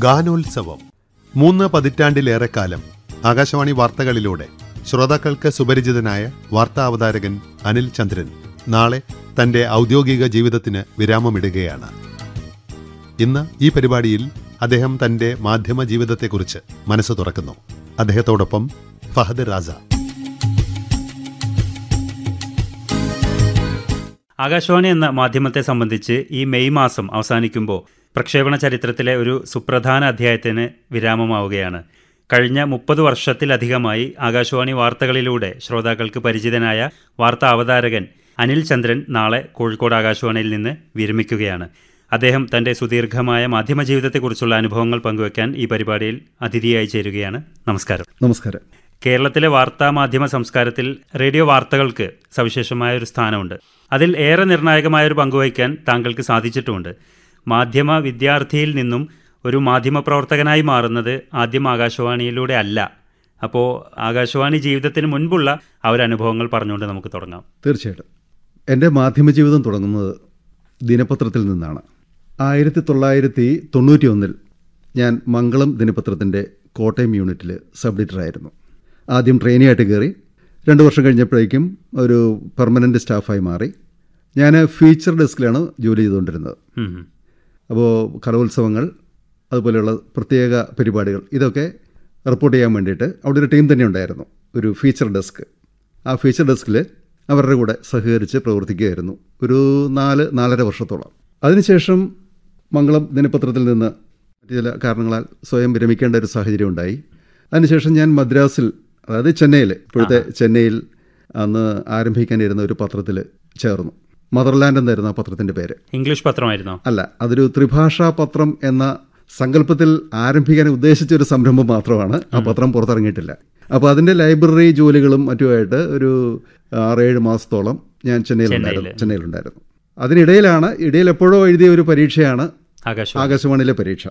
ഗാനോത്സവം മൂന്ന് പതിറ്റാണ്ടിലേറെക്കാലം ആകാശവാണി വാർത്തകളിലൂടെ ശ്രോതാക്കൾക്ക് സുപരിചിതനായ വാർത്താ അവതാരകൻ അനിൽ ചന്ദ്രൻ നാളെ തന്റെ ഔദ്യോഗിക ജീവിതത്തിന് വിരാമമിടുകയാണ് ഇന്ന് ഈ പരിപാടിയിൽ അദ്ദേഹം തന്റെ മാധ്യമ ജീവിതത്തെക്കുറിച്ച് മനസ്സ് തുറക്കുന്നു അദ്ദേഹത്തോടൊപ്പം ഫഹദ് റാസ ആകാശവാണി എന്ന മാധ്യമത്തെ സംബന്ധിച്ച് ഈ മെയ് മാസം അവസാനിക്കുമ്പോൾ പ്രക്ഷേപണ ചരിത്രത്തിലെ ഒരു സുപ്രധാന അധ്യായത്തിന് വിരാമമാവുകയാണ് കഴിഞ്ഞ മുപ്പത് വർഷത്തിലധികമായി ആകാശവാണി വാർത്തകളിലൂടെ ശ്രോതാക്കൾക്ക് പരിചിതനായ വാർത്താ അവതാരകൻ അനിൽ ചന്ദ്രൻ നാളെ കോഴിക്കോട് ആകാശവാണിയിൽ നിന്ന് വിരമിക്കുകയാണ് അദ്ദേഹം തൻ്റെ സുദീർഘമായ മാധ്യമ ജീവിതത്തെക്കുറിച്ചുള്ള അനുഭവങ്ങൾ പങ്കുവയ്ക്കാൻ ഈ പരിപാടിയിൽ അതിഥിയായി ചേരുകയാണ് നമസ്കാരം നമസ്കാരം കേരളത്തിലെ വാർത്താ മാധ്യമ സംസ്കാരത്തിൽ റേഡിയോ വാർത്തകൾക്ക് സവിശേഷമായ ഒരു സ്ഥാനമുണ്ട് അതിൽ ഏറെ നിർണായകമായ ഒരു പങ്കുവഹിക്കാൻ താങ്കൾക്ക് സാധിച്ചിട്ടുമുണ്ട് മാധ്യമ വിദ്യാർത്ഥിയിൽ നിന്നും ഒരു മാധ്യമ പ്രവർത്തകനായി മാറുന്നത് ആദ്യം ആകാശവാണിയിലൂടെ അല്ല അപ്പോൾ ആകാശവാണി ജീവിതത്തിന് മുൻപുള്ള ആ ഒരു അനുഭവങ്ങൾ പറഞ്ഞുകൊണ്ട് നമുക്ക് തുടങ്ങാം തീർച്ചയായിട്ടും എൻ്റെ മാധ്യമ ജീവിതം തുടങ്ങുന്നത് ദിനപത്രത്തിൽ നിന്നാണ് ആയിരത്തി തൊള്ളായിരത്തി തൊണ്ണൂറ്റി ഒന്നിൽ ഞാൻ മംഗളം ദിനപത്രത്തിൻ്റെ കോട്ടയം യൂണിറ്റിൽ സബ് എഡിറ്ററായിരുന്നു ആദ്യം ട്രെയിനിയായിട്ട് കയറി രണ്ട് വർഷം കഴിഞ്ഞപ്പോഴേക്കും ഒരു പെർമനൻ്റ് സ്റ്റാഫായി മാറി ഞാൻ ഫീച്ചർ ഡെസ്കിലാണ് ജോലി ചെയ്തുകൊണ്ടിരുന്നത് ഉം ഉം. അപ്പോൾ കലോത്സവങ്ങൾ അതുപോലെയുള്ള പ്രത്യേക പരിപാടികൾ ഇതൊക്കെ റിപ്പോർട്ട് ചെയ്യാൻ വേണ്ടിയിട്ട് അവിടെ ഒരു ടീം തന്നെ ഉണ്ടായിരുന്നു ഒരു ഫീച്ചർ ഡെസ്ക് ആ ഫീച്ചർ ഡെസ്കിൽ അവരുടെ കൂടെ സഹകരിച്ച് പ്രവർത്തിക്കുകയായിരുന്നു ഒരു നാല് നാലര വർഷത്തോളം അതിനുശേഷം മംഗളം ദിനപത്രത്തിൽ നിന്ന് മറ്റു ചില കാരണങ്ങളാൽ സ്വയം വിരമിക്കേണ്ട ഒരു സാഹചര്യം ഉണ്ടായി അതിനുശേഷം ഞാൻ മദ്രാസിൽ അതായത് ചെന്നൈയിൽ ഇപ്പോഴത്തെ ചെന്നൈയിൽ അന്ന് ആരംഭിക്കാനിരുന്ന ഒരു പത്രത്തിൽ ചേർന്നു മദർലാൻഡ് എന്നായിരുന്നു ആ പത്രത്തിൻ്റെ പേര് ഇംഗ്ലീഷ് പത്രമായിരുന്നോ അല്ല അതൊരു ത്രിഭാഷാ പത്രം എന്ന സങ്കല്പത്തിൽ ആരംഭിക്കാൻ ഉദ്ദേശിച്ച ഒരു സംരംഭം മാത്രമാണ് ആ പത്രം പുറത്തിറങ്ങിയിട്ടില്ല അപ്പോൾ അതിൻ്റെ ലൈബ്രറി ജോലികളും മറ്റുമായിട്ട് ഒരു ആറേഴ് മാസത്തോളം ഞാൻ ചെന്നൈയിലുണ്ടായിരുന്നു ചെന്നൈയിലുണ്ടായിരുന്നു അതിനിടയിലാണ് ഇടയിൽ എപ്പോഴോ എഴുതിയ ഒരു പരീക്ഷയാണ് ആകാശവാണി ആകാശവാണിയിലെ പരീക്ഷ